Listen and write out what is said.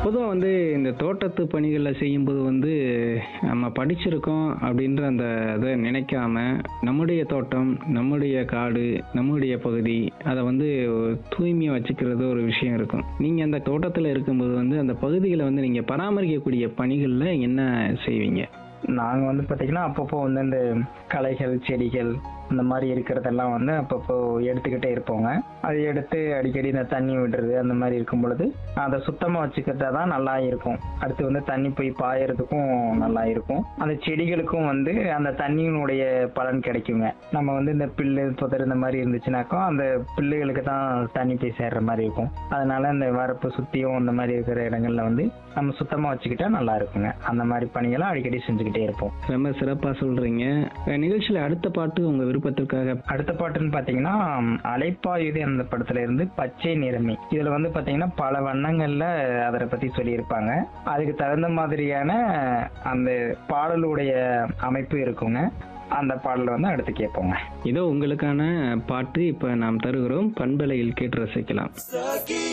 பொதுவாக வந்து இந்த தோட்டத்து பணிகளில் செய்யும்போது வந்து நம்ம படிச்சிருக்கோம் அப்படின்ற அந்த இதை நினைக்காம நம்முடைய தோட்டம் நம்முடைய காடு நம்முடைய பகுதி அதை வந்து தூய்மையாக வச்சுக்கிறது ஒரு விஷயம் இருக்கும் நீங்கள் அந்த தோட்டத்தில் இருக்கும்போது வந்து அந்த பகுதிகளை வந்து நீங்கள் பராமரிக்கக்கூடிய பணிகளில் என்ன செய்வீங்க நாங்கள் வந்து பார்த்தீங்கன்னா அப்பப்போ வந்து இந்த களைகள் செடிகள் இந்த மாதிரி இருக்கிறதெல்லாம் வந்து அப்பப்போ எடுத்துக்கிட்டே இருப்போங்க அது எடுத்து அடிக்கடி இந்த தண்ணி விடுறது அந்த மாதிரி இருக்கும் பொழுது அதை சுத்தமாக வச்சுக்கிட்டா தான் நல்லா இருக்கும் அடுத்து வந்து தண்ணி போய் பாயறதுக்கும் நல்லா இருக்கும் அந்த செடிகளுக்கும் வந்து அந்த தண்ணியினுடைய பலன் கிடைக்குங்க நம்ம வந்து இந்த பில்லு புதர் இந்த மாதிரி இருந்துச்சுனாக்கா அந்த பில்லுகளுக்கு தான் தண்ணி போய் சேர்ற மாதிரி இருக்கும் அதனால இந்த வரப்பு சுற்றியும் இந்த மாதிரி இருக்கிற இடங்கள்ல வந்து நம்ம சுத்தமாக வச்சுக்கிட்டா நல்லா இருக்குங்க அந்த மாதிரி பணிகளை அடிக்கடி செஞ்சுக்கிட்டே இருப்போம் ரொம்ப சிறப்பாக சொல்கிறீங்க நிகழ்ச்சியில் அடுத்த பாட்டு உங்கள் விருப்பத்திற்காக அடுத்த பாட்டுன்னு பார்த்தீங்கன்னா அலைப்பாயுது அந்த படத்துல இருந்து பச்சை நிறமி இதுல வந்து பார்த்தீங்கன்னா பல வண்ணங்கள்ல அதை பத்தி சொல்லியிருப்பாங்க அதுக்கு தகுந்த மாதிரியான அந்த பாடலுடைய அமைப்பு இருக்குங்க அந்த பாடலை வந்து அடுத்து கேட்போங்க இதோ உங்களுக்கான பாட்டு இப்போ நாம் தருகிறோம் பண்பலையில் கேட்டு ரசிக்கலாம்